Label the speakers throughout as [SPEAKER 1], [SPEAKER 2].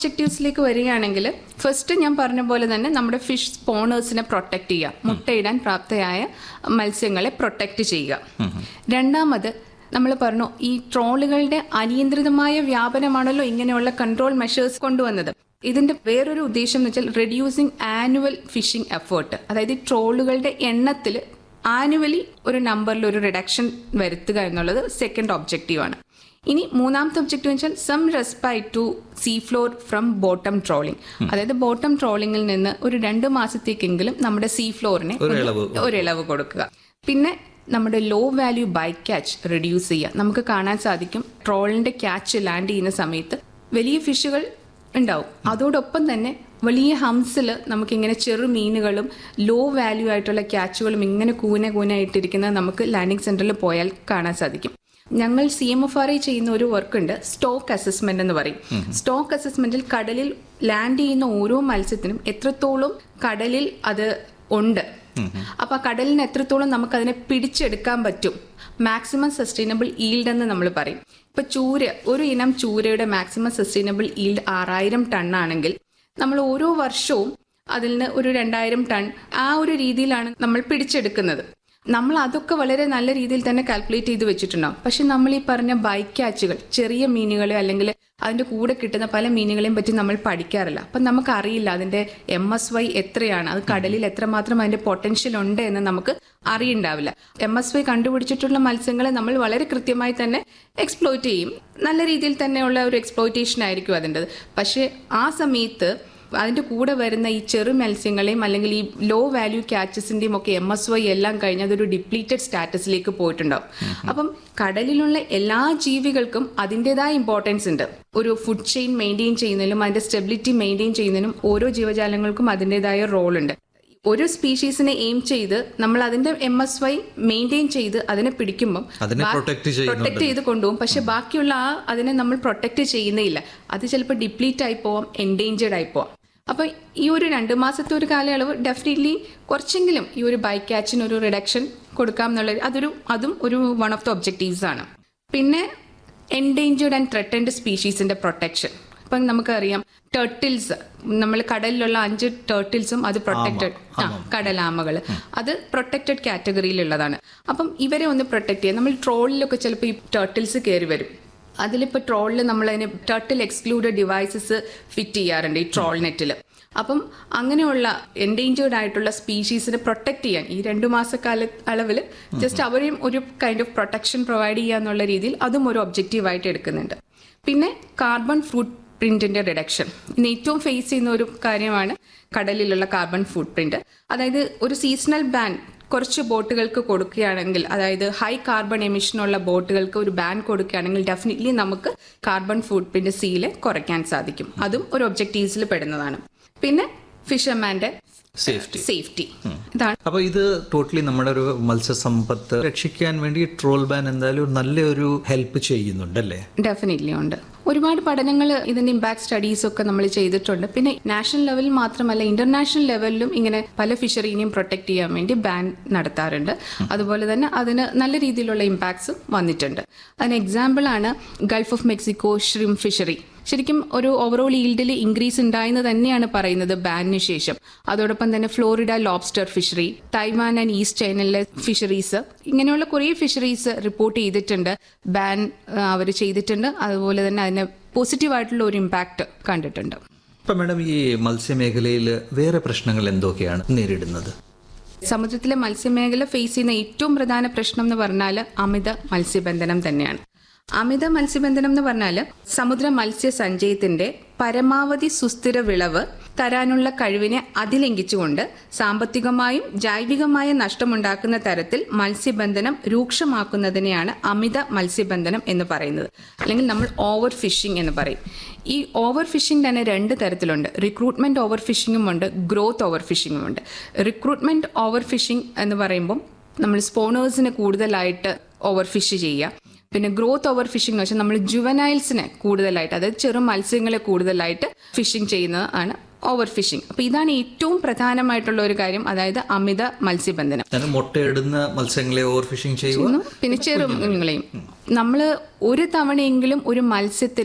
[SPEAKER 1] ഒബ്ജക്റ്റീവ്സിലേക്ക് വരികയാണെങ്കിൽ ഫസ്റ്റ് ഞാൻ പറഞ്ഞ പോലെ തന്നെ നമ്മുടെ ഫിഷ് സ്പോണേഴ്സിനെ പ്രൊട്ടക്ട് ചെയ്യുക മുട്ടയിടാൻ പ്രാപ്തയായ മത്സ്യങ്ങളെ പ്രൊട്ടക്ട് ചെയ്യുക രണ്ടാമത് നമ്മൾ പറഞ്ഞു ഈ ട്രോളുകളുടെ അനിയന്ത്രിതമായ വ്യാപനമാണല്ലോ ഇങ്ങനെയുള്ള കൺട്രോൾ മെഷേഴ്സ് കൊണ്ടുവന്നത് ഇതിന്റെ വേറൊരു ഉദ്ദേശം എന്ന് വെച്ചാൽ റെഡ്യൂസിങ് ആനുവൽ ഫിഷിംഗ് എഫേർട്ട് അതായത് ഈ ട്രോളുകളുടെ എണ്ണത്തിൽ ആനുവലി ഒരു നമ്പറിൽ ഒരു റിഡക്ഷൻ വരുത്തുക എന്നുള്ളത് സെക്കൻഡ് ഒബ്ജക്റ്റീവാണ് ഇനി മൂന്നാമത്തെ ഒബ്ജക്റ്റീവ് വെച്ചാൽ some respite to sea floor from bottom trawling അതായത് ബോട്ടം ട്രോളിംഗിൽ നിന്ന് ഒരു രണ്ട് മാസത്തേക്കെങ്കിലും നമ്മുടെ സീ ഫ്ലോറിനെ
[SPEAKER 2] ഒരു ഇളവ്
[SPEAKER 1] ഒരു ഇളവ് കൊടുക്കുക പിന്നെ നമ്മുടെ low value bycatch reduce ചെയ്യുക നമുക്ക് കാണാൻ സാധിക്കും ട്രോളിന്റെ ക്യാച്ച് ലാൻഡ് ചെയ്യുന്ന സമയത്ത് വലിയ ഫിഷുകൾ ഉണ്ടാവും അതോടൊപ്പം തന്നെ വലിയ ഹംസിൽ നമുക്കിങ്ങനെ ചെറു മീനുകളും ലോ വാല്യൂ ആയിട്ടുള്ള ക്യാച്ചുകളും ഇങ്ങനെ കൂന കൂനായിട്ടിരിക്കുന്നത് നമുക്ക് ലാൻഡിംഗ് സെന്ററിൽ പോയാൽ കാണാൻ സാധിക്കും ഞങ്ങൾ C M F R I ചെയ്യുന്ന ഒരു വർക്ക് ഉണ്ട് സ്റ്റോക്ക് അസസ്മെന്റ് എന്ന് പറയും സ്റ്റോക്ക് അസസ്മെന്റിൽ കടലിൽ ലാൻഡ് ചെയ്യുന്ന ഓരോ മത്സ്യത്തിനും എത്രത്തോളം കടലിൽ അത് ഉണ്ട് അപ്പൊ ആ കടലിന് എത്രത്തോളം നമുക്ക് അതിനെ പിടിച്ചെടുക്കാൻ പറ്റും മാക്സിമം സസ്റ്റൈനബിൾ ഈൽഡ് എന്ന് നമ്മൾ പറയും ഇപ്പൊ ചൂര ഒരു ഇനം ചൂരയുടെ മാക്സിമം സസ്റ്റൈനബിൾ ഈൽഡ് ആറായിരം ടൺ ആണെങ്കിൽ നമ്മൾ ഓരോ വർഷവും അതിൽ നിന്ന് ഒരു രണ്ടായിരം ടൺ ആ ഒരു രീതിയിലാണ് നമ്മൾ പിടിച്ചെടുക്കുന്നത് നമ്മൾ അതൊക്കെ വളരെ നല്ല രീതിയിൽ തന്നെ കാൽക്കുലേറ്റ് ചെയ്ത് വെച്ചിട്ടുണ്ടാവും പക്ഷെ നമ്മൾ ഈ പറഞ്ഞ ബൈക്കാച്ചുകൾ ചെറിയ മീനുകളെ അല്ലെങ്കിൽ അതിന്റെ കൂടെ കിട്ടുന്ന പല മീനുകളെയും പറ്റി നമ്മൾ പഠിക്കാറില്ല അപ്പം നമുക്ക് അറിയില്ല അതിന്റെ എം എസ് വൈ എത്രയാണ് അത് കടലിൽ എത്രമാത്രം അതിന്റെ പൊട്ടൻഷ്യൽ ഉണ്ട് എന്ന് നമുക്ക് അറിയണ്ടാവില്ല എം എസ് വൈ കണ്ടുപിടിച്ചിട്ടുള്ള മത്സ്യങ്ങളെ നമ്മൾ വളരെ കൃത്യമായി തന്നെ എക്സ്പ്ലോയിറ്റ് ചെയ്യും നല്ല രീതിയിൽ തന്നെയുള്ള ഒരു എക്സ്പ്ലോയിറ്റേഷൻ ആയിരിക്കും അതിൻ്റെത് പക്ഷേ ആ സമയത്ത് അതിന്റെ കൂടെ വരുന്ന ഈ ചെറു മത്സ്യങ്ങളെയും അല്ലെങ്കിൽ ഈ ലോ വാല്യൂ ക്യാച്ചസിന്റെയും ഒക്കെ എം എസ് വൈ എല്ലാം കഴിഞ്ഞ് അതൊരു ഡിപ്ലീറ്റഡ് സ്റ്റാറ്റസിലേക്ക് പോയിട്ടുണ്ടാവും അപ്പം കടലിലുള്ള എല്ലാ ജീവികൾക്കും അതിൻ്റെതായ ഇമ്പോർട്ടൻസ് ഉണ്ട് ഒരു ഫുഡ് ചെയിൻ മെയിൻറ്റെയിൻ ചെയ്യുന്നതിലും അതിന്റെ സ്റ്റെബിലിറ്റി മെയിൻറ്റെയിൻ ചെയ്യുന്നതിനും ഓരോ ജീവജാലങ്ങൾക്കും അതിൻ്റെതായ റോൾ ഉണ്ട് ഒരു സ്പീഷീസിനെ എയിം ചെയ്ത് നമ്മൾ അതിന്റെ എം എസ് വൈ മെയിൻറ്റെയിൻ ചെയ്ത് അതിനെ പിടിക്കുമ്പോൾ
[SPEAKER 2] അതിനെ protect ചെയ്യുന്നുണ്ട്.
[SPEAKER 1] പ്രൊട്ടക്ട് ചെയ്ത് കൊണ്ടുപോകും പക്ഷെ ബാക്കിയുള്ള ആ അതിനെ നമ്മൾ പ്രൊട്ടക്ട് ചെയ്യുന്നേയില്ല അത് ചിലപ്പോൾ ഡിപ്ലീറ്റ് ആയി പോവാം എൻഡേഞ്ചേർഡ് ആയി പോവാം അപ്പൊ ഈ ഒരു രണ്ട് മാസത്തെ ഒരു കാലയളവ് ഡെഫിനറ്റ്ലി കുറച്ചെങ്കിലും ഈ ഒരു ബൈ ക്യാച്ചിന് ഒരു റിഡക്ഷൻ കൊടുക്കാം എന്നുള്ള അതൊരു അതും ഒരു വൺ ഓഫ് ദ ഒബ്ജക്റ്റീവ്സ് ആണ് പിന്നെ എൻഡേഞ്ചേർഡ് ആൻഡ് ത്രെട്ടൻഡ് സ്പീഷീസിന്റെ പ്രൊട്ടക്ഷൻ ഇപ്പം നമുക്കറിയാം ടേർട്ടിൽസ് നമ്മൾ കടലിലുള്ള അഞ്ച് ടേർട്ടിൽസും അത് പ്രൊട്ടക്റ്റഡ് ആ കടലാമകൾ അത് പ്രൊട്ടക്റ്റഡ് കാറ്റഗറിയിലുള്ളതാണ് അപ്പം ഇവരെ ഒന്ന് പ്രൊട്ടക്ട് ചെയ്യാം നമ്മൾ ട്രോളിലൊക്കെ ചിലപ്പോൾ ഈ ടേർട്ടിൽസ് കയറി വരും അതിലിപ്പോൾ ട്രോളിൽ നമ്മൾ അതിന് ടർട്ടിൽ എക്സ്ക്ലൂഡഡ് ഡിവൈസസ് ഫിറ്റ് ചെയ്യാറുണ്ട് ഈ ട്രോൾ നെറ്റിൽ അപ്പം അങ്ങനെയുള്ള എൻഡേഞ്ചേർഡ് ആയിട്ടുള്ള സ്പീഷീസിനെ പ്രൊട്ടക്ട് ചെയ്യാൻ ഈ രണ്ടു മാസക്കാല അളവിൽ ജസ്റ്റ് അവരെയും ഒരു കൈൻഡ് ഓഫ് പ്രൊട്ടക്ഷൻ പ്രൊവൈഡ് ചെയ്യുക എന്നുള്ള രീതിയിൽ അതും ഒരു ഒബ്ജക്റ്റീവായിട്ട് എടുക്കുന്നുണ്ട് പിന്നെ കാർബൺ ഫുഡ് പ്രിന്റിന്റെ റിഡക്ഷൻ ഇന്ന് ഏറ്റവും ഫേസ് ചെയ്യുന്ന ഒരു കാര്യമാണ് കടലിലുള്ള കാർബൺ ഫുഡ് പ്രിന്റ് അതായത് ഒരു സീസണൽ ബാൻ കുറച്ച് ബോട്ടുകൾക്ക് കൊടുക്കുകയാണെങ്കിൽ അതായത് ഹൈ കാർബൺ എമിഷനുള്ള ബോട്ടുകൾക്ക് ഒരു ബാൻ കൊടുക്കുകയാണെങ്കിൽ ഡെഫിനറ്റ്ലി നമുക്ക് കാർബൺ ഫുഡ് പ്രിന്റ് സീല് കുറയ്ക്കാൻ സാധിക്കും അതും ഒരു ഒബ്ജക്റ്റീവ്സിൽ പെടുന്നതാണ് പിന്നെ ഫിഷർമാന്റെ
[SPEAKER 2] സേഫ്റ്റി
[SPEAKER 1] സേഫ്റ്റി ഇതാണ്
[SPEAKER 2] അപ്പൊ ഇത് ടോട്ടലി നമ്മുടെ ഒരു മത്സ്യസമ്പത്ത് രക്ഷിക്കാൻ വേണ്ടി ട്രോൾ ബാൻ എന്തായാലും ഒരു നല്ലൊരു ഹെൽപ്പ് ചെയ്യുന്നുണ്ടല്ലേ
[SPEAKER 1] ഡെഫിനറ്റ്ലി ഉണ്ട് ഒരുപാട് പഠനങ്ങൾ ഇതിന്റെ ഇമ്പാക്ട് സ്റ്റഡീസ് ഒക്കെ നമ്മൾ ചെയ്തിട്ടുണ്ട് പിന്നെ നാഷണൽ ലെവലിൽ മാത്രമല്ല ഇന്റർനാഷണൽ ലെവലിലും ഇങ്ങനെ പല ഫിഷറീനെയും പ്രൊട്ടക്ട് ചെയ്യാൻ വേണ്ടി ബാൻ നടത്താറുണ്ട് അതുപോലെ തന്നെ അതിന് നല്ല രീതിയിലുള്ള ഇമ്പാക്ട്സും വന്നിട്ടുണ്ട് അതിന് എക്സാമ്പിൾ ആണ് Gulf of Mexico shrimp fishery ശരിക്കും ഒരു ഓവറോൾ ഈൽഡിൽ ഇൻക്രീസ് ഉണ്ടായെന്ന് തന്നെയാണ് പറയുന്നത് ബാനിന് ശേഷം അതോടൊപ്പം തന്നെ Florida lobster fishery Taiwan and east ചൈനയിലെ ഫിഷറീസ് ഇങ്ങനെയുള്ള കുറേ ഫിഷറീസ് റിപ്പോർട്ട് ചെയ്തിട്ടുണ്ട് ബാൻ അവർ ചെയ്തിട്ടുണ്ട് അതുപോലെ തന്നെ അതിന് പോസിറ്റീവായിട്ടുള്ള ഒരു ഇമ്പാക്ട് കണ്ടിട്ടുണ്ട്
[SPEAKER 2] ഇപ്പൊ മാഡം ഈ മത്സ്യമേഖലയിൽ വേറെ പ്രശ്നങ്ങൾ എന്തൊക്കെയാണ് നേരിടുന്നത്
[SPEAKER 1] സമുദ്രത്തിലെ മത്സ്യമേഖല ഫേസ് ചെയ്യുന്ന ഏറ്റവും പ്രധാന പ്രശ്നം എന്ന് പറഞ്ഞാൽ അമിത മത്സ്യബന്ധനം തന്നെയാണ് അമിത മത്സ്യബന്ധനം എന്ന് പറഞ്ഞാൽ സമുദ്ര മത്സ്യ സഞ്ചയത്തിന്റെ പരമാവധി സുസ്ഥിര വിളവ് തരാനുള്ള കഴിവിനെ അതിലംഘിച്ചുകൊണ്ട് സാമ്പത്തികമായും ജൈവികമായ നഷ്ടമുണ്ടാക്കുന്ന തരത്തിൽ മത്സ്യബന്ധനം രൂക്ഷമാക്കുന്നതിനെയാണ് അമിത മത്സ്യബന്ധനം എന്ന് പറയുന്നത് അല്ലെങ്കിൽ നമ്മൾ ഓവർ ഫിഷിംഗ് എന്ന് പറയും ഈ ഓവർ ഫിഷിംഗ് തന്നെ രണ്ട് തരത്തിലുണ്ട് റിക്രൂട്ട്മെന്റ് ഓവർ ഫിഷിംഗും ഉണ്ട് ഗ്രോത്ത് ഓവർ ഫിഷിംഗും ഉണ്ട് റിക്രൂട്ട്മെന്റ് ഓവർ ഫിഷിംഗ് എന്ന് പറയുമ്പോൾ നമ്മൾ സ്പോണേഴ്സിന് കൂടുതലായിട്ട് ഓവർ ഫിഷ് ചെയ്യുക പിന്നെ ഗ്രോത്ത് ഓവർ ഫിഷിംഗ് എന്ന് വെച്ചാൽ നമ്മൾ ജുവനൈൽസിനെ കൂടുതലായിട്ട് അതായത് ചെറു മത്സ്യങ്ങളെ കൂടുതലായിട്ട് ഫിഷിംഗ് ചെയ്യുന്നത് ആണ് ഓവർ ഫിഷിംഗ് അപ്പൊ ഇതാണ് ഏറ്റവും പ്രധാനമായിട്ടുള്ള ഒരു കാര്യം അതായത് അമിത മത്സ്യബന്ധനം
[SPEAKER 2] ഞാൻ മുട്ടയിടുന്ന മത്സ്യങ്ങളെ ഓവർ ഫിഷിംഗ് ചെയ്യുക
[SPEAKER 1] പിന്നെ ചെറു മീനുകളെയും നമ്മൾ ഒരു തവണയെങ്കിലും ഒരു മത്സ്യത്തിനെ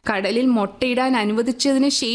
[SPEAKER 1] കടലിൽ മുട്ടയിടാൻ അനുവദിച്ചതിന് ശേഷം